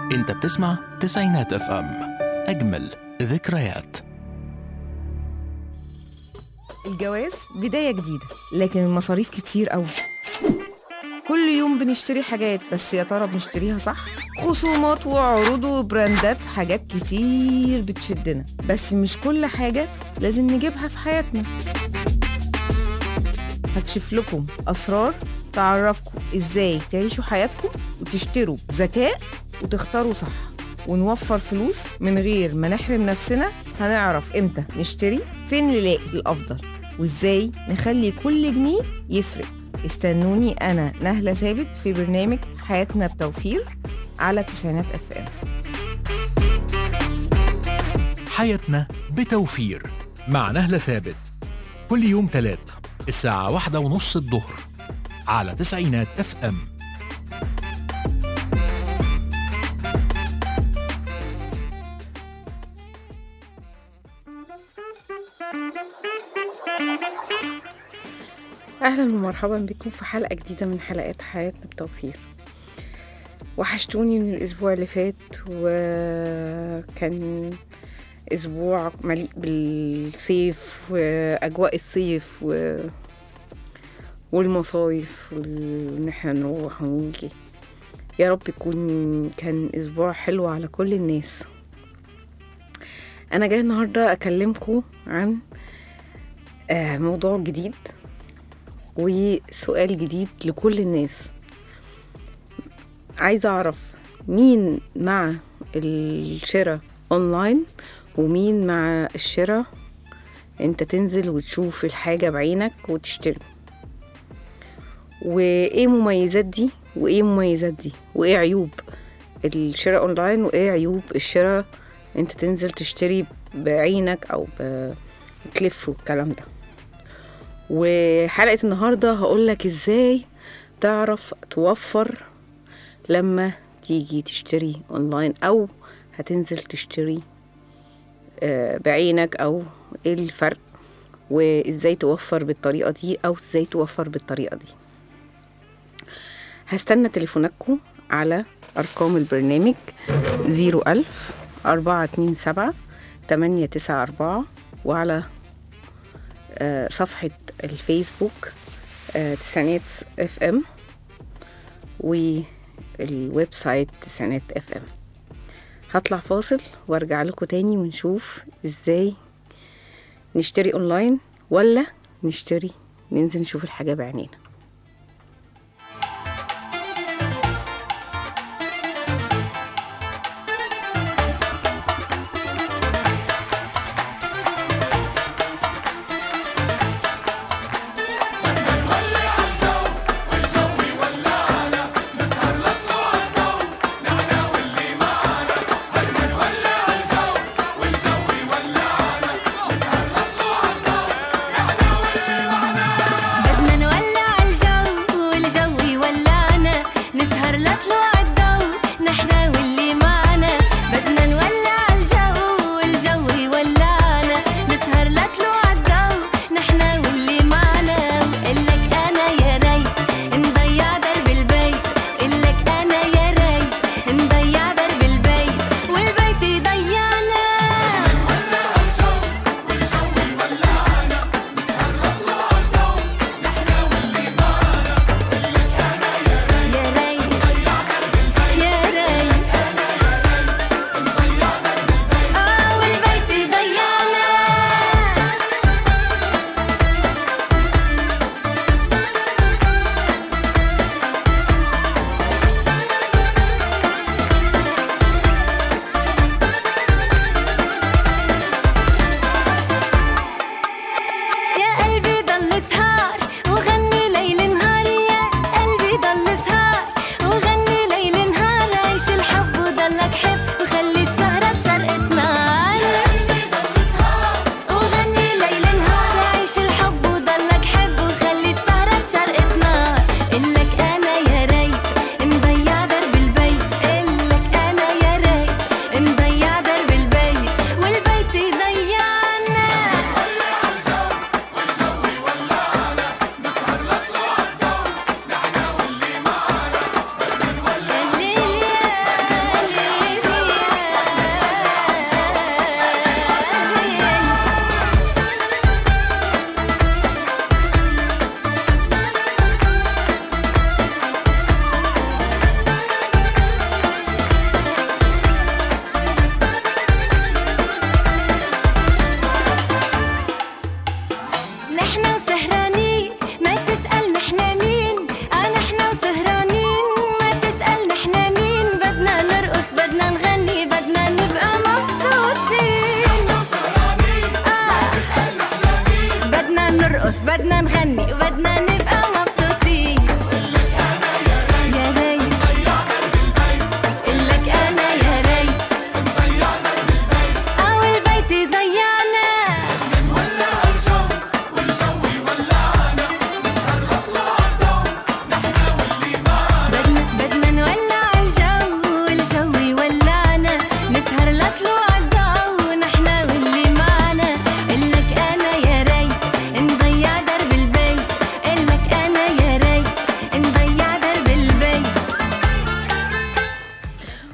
انت بتسمع تسعينات اف ام اجمل ذكريات الجواز بداية جديدة لكن المصاريف كتير قوي كل يوم بنشتري حاجات بس يا ترى بنشتريها صح خصومات وعروض وبراندات حاجات كتير بتشدنا بس مش كل حاجة لازم نجيبها في حياتنا هكشف لكم أسرار تعرفكم إزاي تعيشوا حياتكم وتشتروا بذكاء وتختاروا صح ونوفر فلوس من غير ما نحرم نفسنا هنعرف امتى نشتري فين نلاقي الأفضل وإزاي نخلي كل جنيه يفرق استنوني أنا نهلة ثابت في برنامج حياتنا بتوفير على تسعينات اف ام حياتنا بتوفير مع نهلة ثابت كل يوم تلات الساعة واحدة ونص الظهر على تسعينات اف ام اهلا ومرحبا بكم في حلقه جديده من حلقات حياتنا بتوفير وحشتوني من الاسبوع اللي فات وكان اسبوع مليء بالصيف واجواء الصيف و... والمصايف وان احنا نروح ونيجي يا رب يكون كان اسبوع حلو على كل الناس انا جاي النهارده اكلمكم عن آه، موضوع جديد وسؤال جديد لكل الناس عايزة أعرف مين مع الشراء أونلاين ومين مع الشراء انت تنزل وتشوف الحاجة بعينك وتشتري وايه مميزات دي وايه مميزات دي وايه عيوب الشراء اونلاين وايه عيوب الشراء انت تنزل تشتري بعينك او بتلف والكلام ده وحلقة النهاردة هقولك ازاي تعرف توفر لما تيجي تشتري اونلاين او هتنزل تشتري آه، بعينك او ايه الفرق وازاي توفر بالطريقة دي او ازاي توفر بالطريقة دي هستنى تليفوناتكم على ارقام البرنامج زيرو الف أربعة اتنين سبعة تمانية تسعة أربعة وعلى آه، صفحة الفيسبوك آه، تسعينات اف ام والويب سايت تسعينات اف ام هطلع فاصل وارجع لكم تاني ونشوف ازاي نشتري اونلاين ولا نشتري ننزل نشوف الحاجة بعينينا بدنا نولع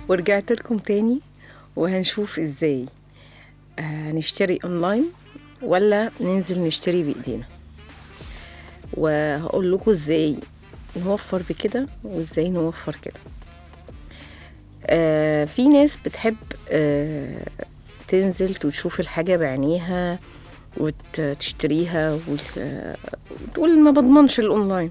ورجعت لكم تاني وهنشوف ازاي آه نشتري اونلاين ولا ننزل نشتري بايدينا وهقول لكم ازاي نوفر بكده وازاي نوفر كده آه في ناس بتحب آه تنزل وتشوف الحاجة بعينيها وتشتريها وت- وتقول ما بضمنش الاونلاين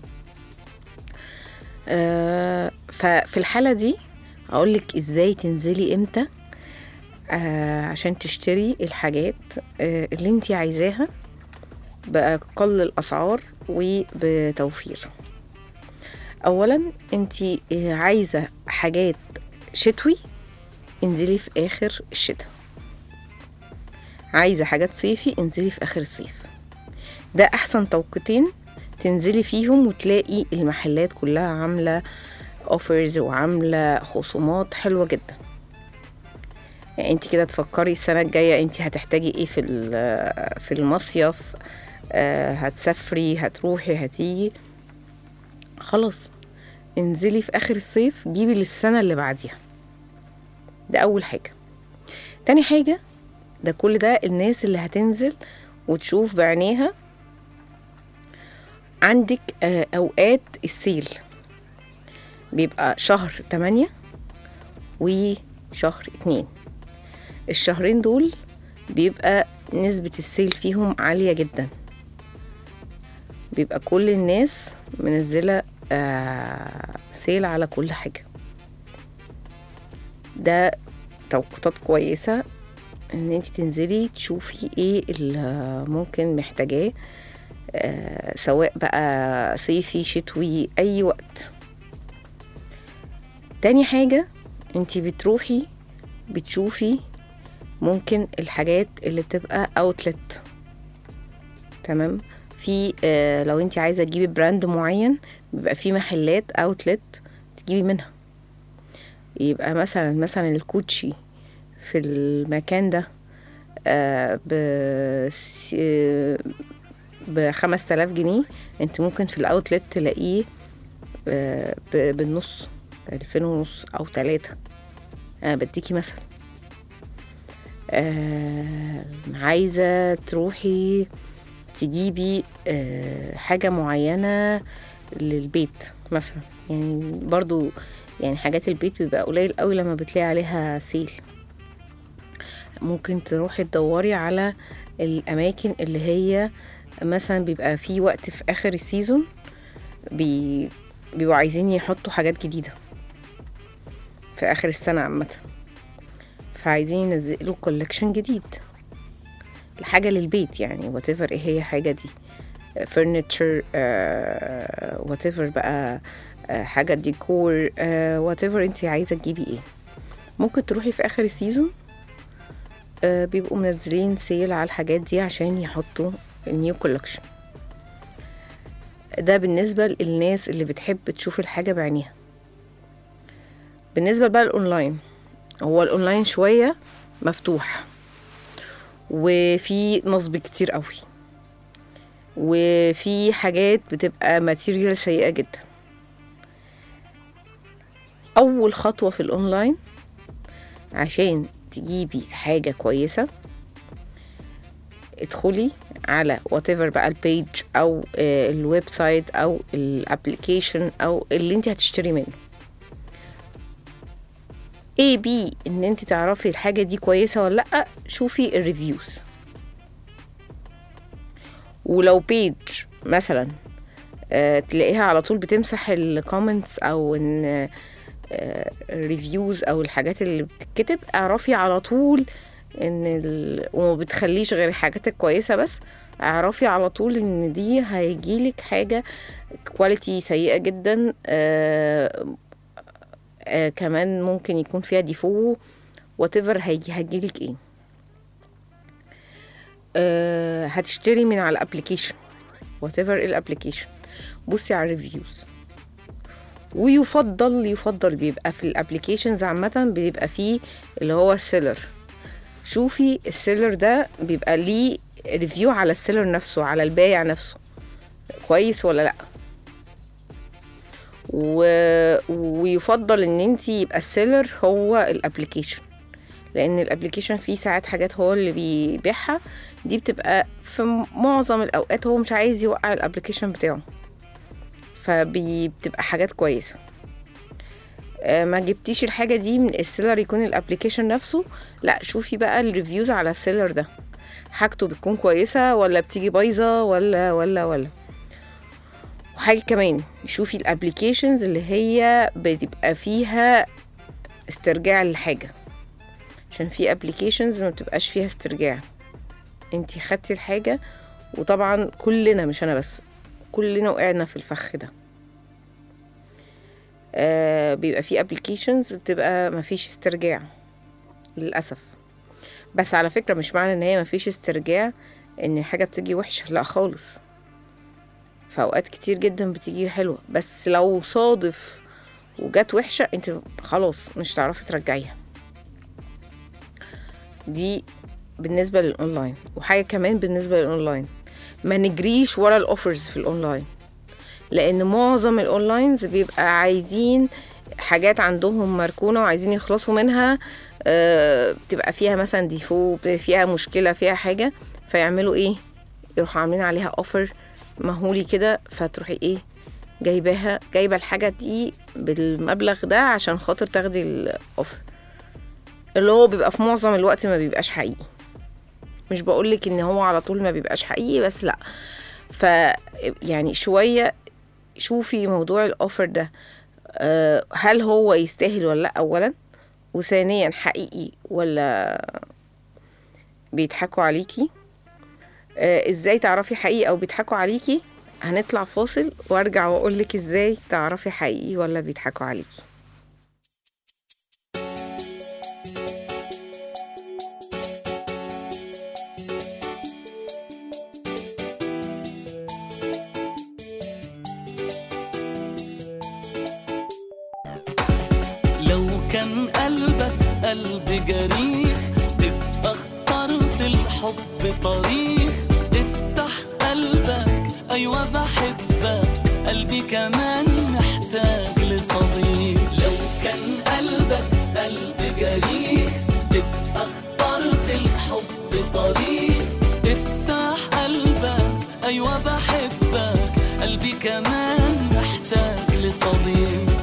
آه ففي الحالة دي أقولك إزاي تنزلي إمتى آه عشان تشتري الحاجات آه اللي انتي عايزاها بأقل الأسعار وبتوفير أولا انتي آه، عايزة حاجات شتوي انزلي في آخر الشتاء عايزة حاجات صيفي انزلي في آخر الصيف ده أحسن توقيتين تنزلي فيهم وتلاقي المحلات كلها عاملة اوفرز وعاملة خصومات حلوة جدا يعني انت كده تفكري السنة الجاية انت هتحتاجي ايه في ال- في المصيف آه، هتسافري هتروحي هتيجي خلاص انزلي في اخر الصيف جيبي للسنة اللي بعديها ده اول حاجة تاني حاجة ده كل ده الناس اللي هتنزل وتشوف بعينيها عندك آه، اوقات السيل بيبقى شهر تمانية وشهر اتنين الشهرين دول بيبقى نسبة السيل فيهم عالية جدا بيبقى كل الناس منزلة آه سيل على كل حاجة ده توقيتات كويسة ان انت تنزلي تشوفي ايه اللي ممكن محتاجاه آه سواء بقى صيفي شتوي اي وقت تاني حاجة انتي بتروحي بتشوفي ممكن الحاجات اللي بتبقى اوتلت تمام في آه لو انت عايزه تجيبي براند معين بيبقى في محلات اوتلت تجيبي منها يبقى مثلا مثلا الكوتشي في المكان ده آه ب ب 5000 جنيه انت ممكن في الاوتلت تلاقيه آه ب- بالنص ألفين ونص أو تلاتة أنا بديكي مثل آه عايزة تروحي تجيبي آه حاجة معينة للبيت مثلا يعني برضو يعني حاجات البيت بيبقى قليل قوي لما بتلاقي عليها سيل ممكن تروحي تدوري على الأماكن اللي هي مثلا بيبقى في وقت في آخر السيزون بي بيبقوا عايزين يحطوا حاجات جديدة في آخر السنة عامة فعايزين ينزلوا كولكشن جديد الحاجة للبيت يعني whatever ايه هي حاجة دي furniture uh, whatever بقى uh, حاجة ديكور uh, whatever انت عايزة تجيبي ايه ممكن تروحي في آخر السيزون uh, بيبقوا منزلين سيل على الحاجات دي عشان يحطوا النيو كولكشن ده بالنسبة للناس اللي بتحب تشوف الحاجة بعينيها بالنسبة بقى الأونلاين هو الأونلاين شوية مفتوح وفي نصب كتير قوي وفي حاجات بتبقى ماتيريال سيئة جدا أول خطوة في الأونلاين عشان تجيبي حاجة كويسة ادخلي على whatever بقى البيج او آه، الويب سايت او الابلكيشن او اللي انت هتشتري منه اي بي ان انت تعرفي الحاجه دي كويسه ولا لا شوفي الريفيوز ولو بيج مثلا آه، تلاقيها على طول بتمسح الكومنتس او ان الريفيوز او الحاجات اللي بتتكتب اعرفي على طول ان ال... وما بتخليش غير الحاجات الكويسه بس اعرفي على طول ان دي هيجيلك حاجه كواليتي سيئه جدا آه آه كمان ممكن يكون فيها ديفو whatever هيجي هيجيلك ايه آه هتشتري من على الابليكيشن whatever الابليكيشن بصي على الريفيوز ويفضل يفضل بيبقى في الابليكيشنز عامه بيبقى فيه اللي هو السيلر شوفي السيلر ده بيبقى ليه ريفيو على السيلر نفسه على البايع نفسه كويس ولا لا و... ويفضل ان انت يبقى السيلر هو الابلكيشن لان الابلكيشن فيه ساعات حاجات هو اللي بيبيعها دي بتبقى في معظم الاوقات هو مش عايز يوقع الابلكيشن بتاعه فبتبقى حاجات كويسه آه، ما جبتيش الحاجه دي من السيلر يكون الابلكيشن نفسه لا شوفي بقى الريفيوز على السيلر ده حاجته بتكون كويسه ولا بتيجي بايظه ولا ولا ولا وحاجه كمان شوفي الابلكيشنز اللي هي بتبقى فيها استرجاع للحاجه عشان في ابلكيشنز ما بتبقاش فيها استرجاع انتي خدتي الحاجه وطبعا كلنا مش انا بس كلنا وقعنا في الفخ ده آه بيبقى في ابلكيشنز بتبقى مفيش استرجاع للاسف بس على فكره مش معنى ان هي مفيش استرجاع ان الحاجه بتيجي وحشه لا خالص في اوقات كتير جدا بتيجي حلوه بس لو صادف وجت وحشه انت خلاص مش هتعرفي ترجعيها دي بالنسبه للاونلاين وحاجه كمان بالنسبه للاونلاين ما نجريش ورا الاوفرز في الاونلاين لان معظم الاونلاينز بيبقى عايزين حاجات عندهم مركونه وعايزين يخلصوا منها آه، بتبقى فيها مثلا ديفو فيها مشكله فيها حاجه فيعملوا ايه يروحوا عاملين عليها اوفر مهولي كده فتروحي ايه جايباها جايبه الحاجه دي بالمبلغ ده عشان خاطر تاخدي الاوفر اللي هو بيبقى في معظم الوقت ما بيبقاش حقيقي مش بقولك ان هو على طول ما بيبقاش حقيقي بس لا ف يعني شويه شوفي موضوع الاوفر ده آه، هل هو يستاهل ولا لا اولا وثانيا حقيقي ولا بيضحكوا عليكي آه، ازاي تعرفي حقيقي او بيضحكوا عليكي هنطلع فاصل وارجع واقولك ازاي تعرفي حقيقي ولا بيضحكوا عليكي لو كان قلبك قلب جريح تبقى اخترت الحب طريق افتح قلبك ايوه بحبك قلبي كمان محتاج لصديق لو كان قلبك قلب جريح تبقى اخترت الحب طريق افتح قلبك ايوه بحبك قلبي كمان محتاج لصديق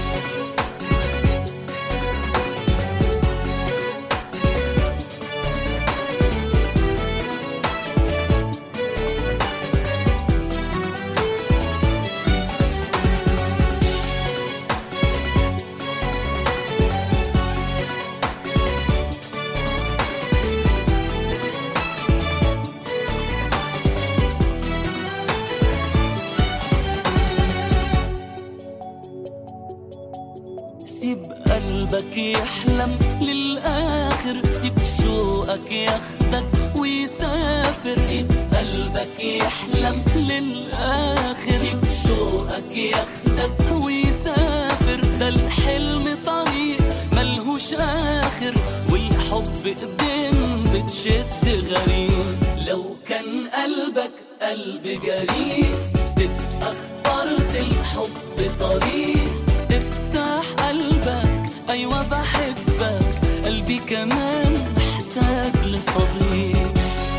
سيب قلبك يحلم للآخر سيب شوقك ياخدك ويسافر سيب قلبك يحلم للآخر سيب شوقك ياخدك ويسافر ده الحلم طريق ملهوش آخر والحب ايدين بتشد غريب لو كان قلبك قلب جريء تبقى اخترت الحب طريق افتح قلبك ايوه بحبك قلبي كمان محتاج لصديق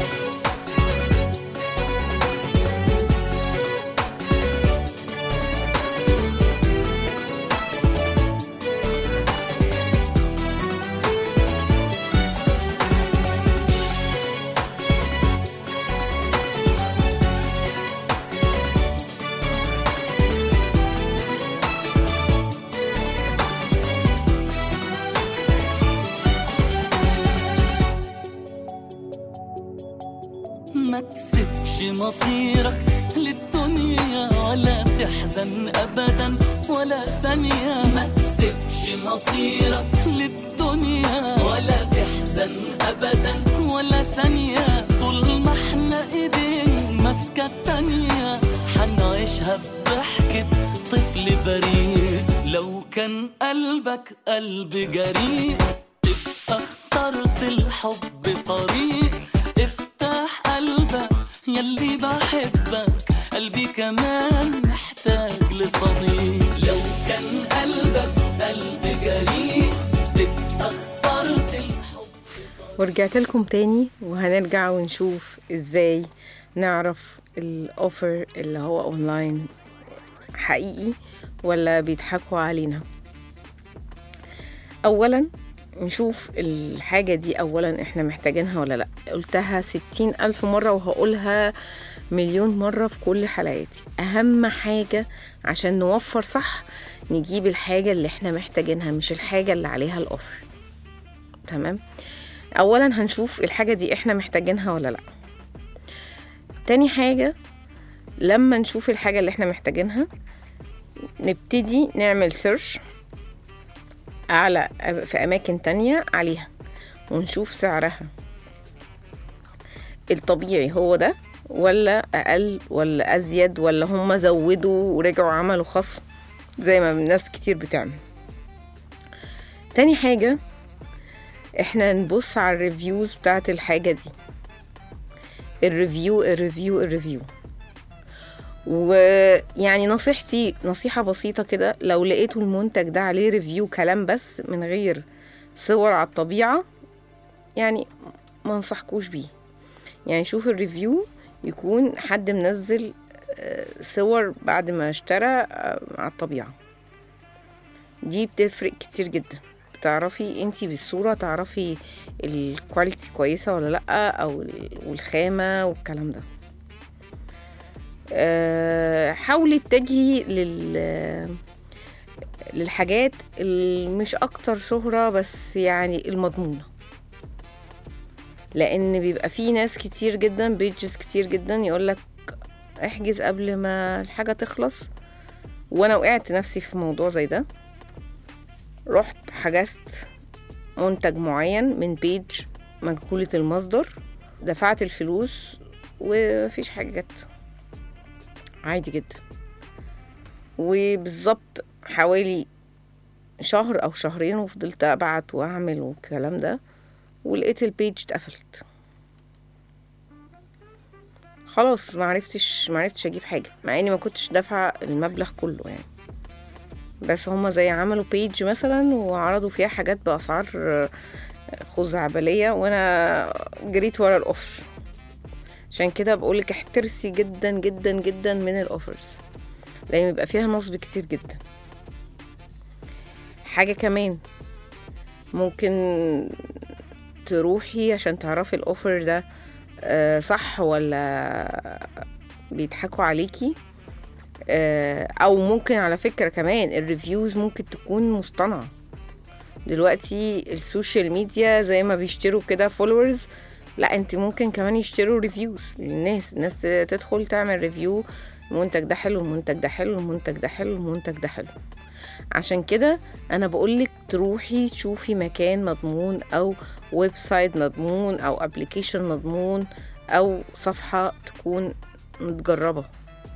ما تسيبش مصيرك للدنيا ولا تحزن ابدا ولا ثانية ما تسيبش مصيرك للدنيا ولا تحزن ابدا ولا ثانية طول ما احنا ايدين ماسكة التانية حنعيشها بضحكة طفل بريء لو كان قلبك قلب جريء تبقى اخترت الحب طريق افتح قلبك يلي بحبك قلبي كمان محتاج لصديق لو ورجعت لكم تاني وهنرجع ونشوف ازاي نعرف الاوفر اللي هو اونلاين حقيقي ولا بيضحكوا علينا اولا نشوف الحاجة دي أولا إحنا محتاجينها ولا لأ قلتها ستين ألف مرة وهقولها مليون مرة في كل حلقاتي أهم حاجة عشان نوفر صح نجيب الحاجة اللي إحنا محتاجينها مش الحاجة اللي عليها الأوفر تمام أولا هنشوف الحاجة دي إحنا محتاجينها ولا لأ تاني حاجة لما نشوف الحاجة اللي إحنا محتاجينها نبتدي نعمل سيرش على في أماكن تانية عليها ونشوف سعرها الطبيعي هو ده ولا أقل ولا أزيد ولا هم زودوا ورجعوا عملوا خصم زي ما ناس كتير بتعمل تاني حاجة احنا نبص على الريفيوز بتاعت الحاجة دي الريفيو الريفيو الريفيو ويعني نصيحتي نصيحة بسيطة كده لو لقيتوا المنتج ده عليه ريفيو كلام بس من غير صور على الطبيعة يعني ما انصحكوش بيه يعني شوف الريفيو يكون حد منزل آه، صور بعد ما اشترى آه، على الطبيعة دي بتفرق كتير جدا بتعرفي انتي بالصورة تعرفي الكواليتي كويسة ولا لأ او ال- والخامة والكلام ده آه، حاولي اتجهي لل للحاجات اللي مش اكتر شهرة بس يعني المضمونة لان بيبقى في ناس كتير جدا بيجز كتير جدا يقولك احجز قبل ما الحاجة تخلص وانا وقعت نفسي في موضوع زي ده رحت حجزت منتج معين من بيج مجهولة المصدر دفعت الفلوس ومفيش حاجة جت عادي جدا وبالظبط حوالي شهر او شهرين وفضلت ابعت واعمل والكلام ده ولقيت البيج اتقفلت خلاص معرفتش معرفتش اجيب حاجه مع اني ما كنتش دافعه المبلغ كله يعني بس هما زي عملوا بيج مثلا وعرضوا فيها حاجات باسعار آه، خزعبليه وانا جريت ورا الاوفر عشان كده بقولك احترسي جدا جدا جدا من الاوفرز لان بيبقى فيها نصب كتير جدا حاجة كمان ممكن تروحي عشان تعرفي الاوفر ده آه، صح ولا بيضحكوا عليكي آه، او ممكن على فكرة كمان الريفيوز ممكن تكون مصطنعة دلوقتي السوشيال ميديا زي ما بيشتروا كده فولورز لا انت ممكن كمان يشتروا ريفيوز للناس الناس ت- تدخل تعمل ريفيو المنتج ده حلو المنتج ده حلو المنتج ده حلو المنتج ده حلو عشان كده انا بقولك تروحي تشوفي مكان مضمون او ويب سايت مضمون او ابلكيشن مضمون او صفحة تكون متجربة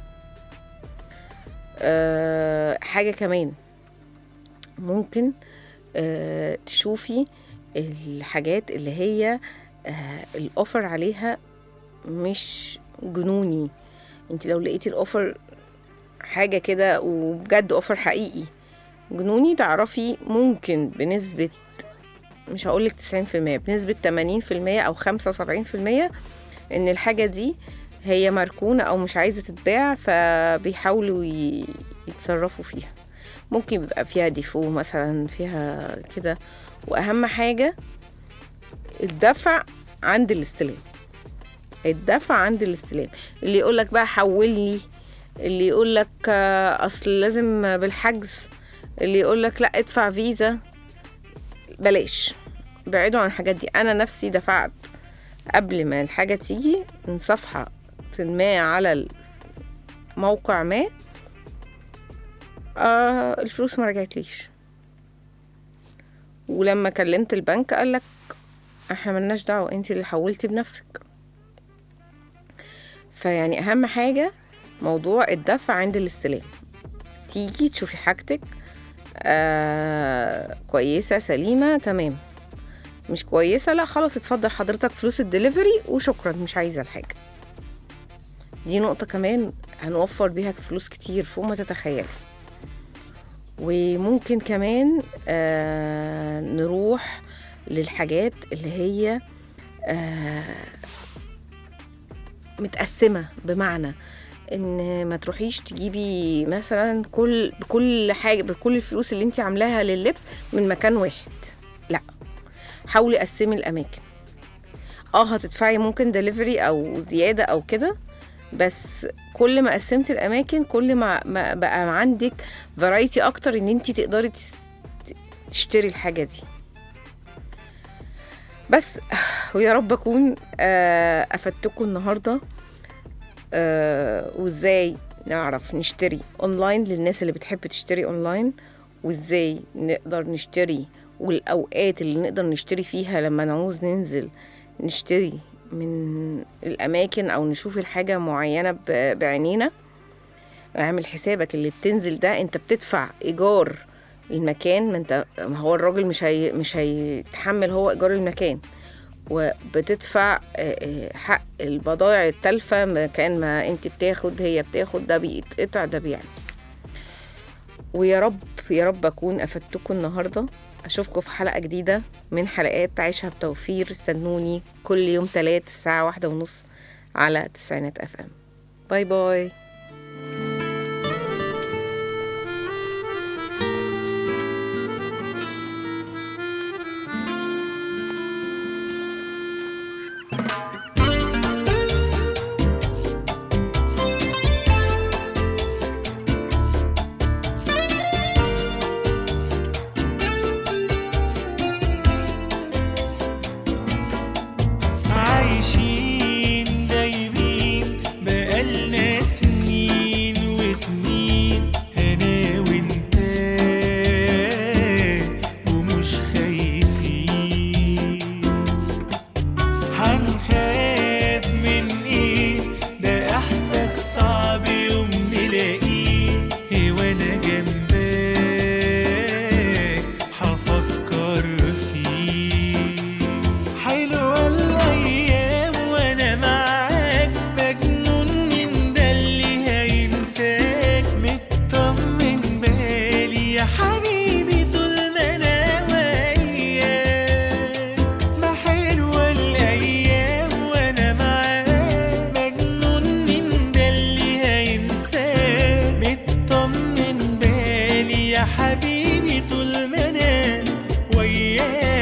أه حاجة كمان ممكن أه تشوفي الحاجات اللي هي آه، الاوفر عليها مش جنوني انت لو لقيتي الاوفر حاجة كده وبجد اوفر حقيقي جنوني تعرفي ممكن بنسبة مش هقولك تسعين في المية بنسبة تمانين في المية أو خمسة وسبعين في المية إن الحاجة دي هي مركونة أو مش عايزة تتباع فبيحاولوا ي- يتصرفوا فيها ممكن يبقى فيها ديفو مثلا فيها كده وأهم حاجة الدفع عند الاستلام الدفع عند الاستلام اللي يقولك بقى حولني اللي يقولك آه، اصل لازم بالحجز اللي يقولك لا ادفع فيزا بلاش بعيدوا عن الحاجات دي انا نفسي دفعت قبل ما الحاجة تيجي من صفحة ما على موقع ما آه الفلوس ما رجعتليش ولما كلمت البنك قالك احنا ملناش دعوة انتي اللي حولتي بنفسك فيعني اهم حاجة موضوع الدفع عند الاستلام تيجي تشوفي حاجتك آه كويسة سليمة تمام مش كويسة لا خلاص اتفضل حضرتك فلوس الدليفري وشكرا مش عايزة الحاجة دي نقطة كمان هنوفر بيها فلوس كتير فوق ما تتخيلي وممكن كمان آه نروح للحاجات اللي هي آه متقسمة بمعنى ان ما تروحيش تجيبي مثلا كل بكل حاجة بكل الفلوس اللي انت عاملاها لللبس من مكان واحد لا حاولي قسمي الاماكن اه هتدفعي ممكن دليفري او زيادة او كده بس كل ما قسمت الاماكن كل ما, ما بقى عندك فرايتي اكتر ان انت تقدري تس- تشتري الحاجة دي بس ويا رب اكون آه، افدتكم النهارده آه، وازاي نعرف نشتري اونلاين للناس اللي بتحب تشتري اونلاين وازاي نقدر نشتري والاوقات اللي نقدر نشتري فيها لما نعوز ننزل نشتري من الاماكن او نشوف الحاجه معينه ب- بعينينا اعمل حسابك اللي بتنزل ده انت بتدفع ايجار المكان ما انت ما هو الراجل مش هي مش هيتحمل هو ايجار المكان وبتدفع آه، آه، حق البضائع التالفة مكان ما انت بتاخد هي بتاخد ده بيتقطع ده بيعمل ويا رب يا رب اكون افدتكم النهارده اشوفكم في حلقه جديده من حلقات عيشها بتوفير استنوني كل يوم تلات الساعه واحدة ونص على تسعينات اف ام باي باي عايشين دايمين بقالنا سنين وسنين انا وانت ومش خايفين هنخاف من ايه ده احساس صعب يوم نلاقيه وانا جنبك هفكر فيه حلوة الأيام وأنا معاك مجنون من ده اللي هينساك مطمن بالي يا حبيبي طول ما أنا وياك ما حلوة الأيام وأنا معاك مجنون من ده اللي هينساك مطمن بالي يا حبيبي طول ما أنا وياك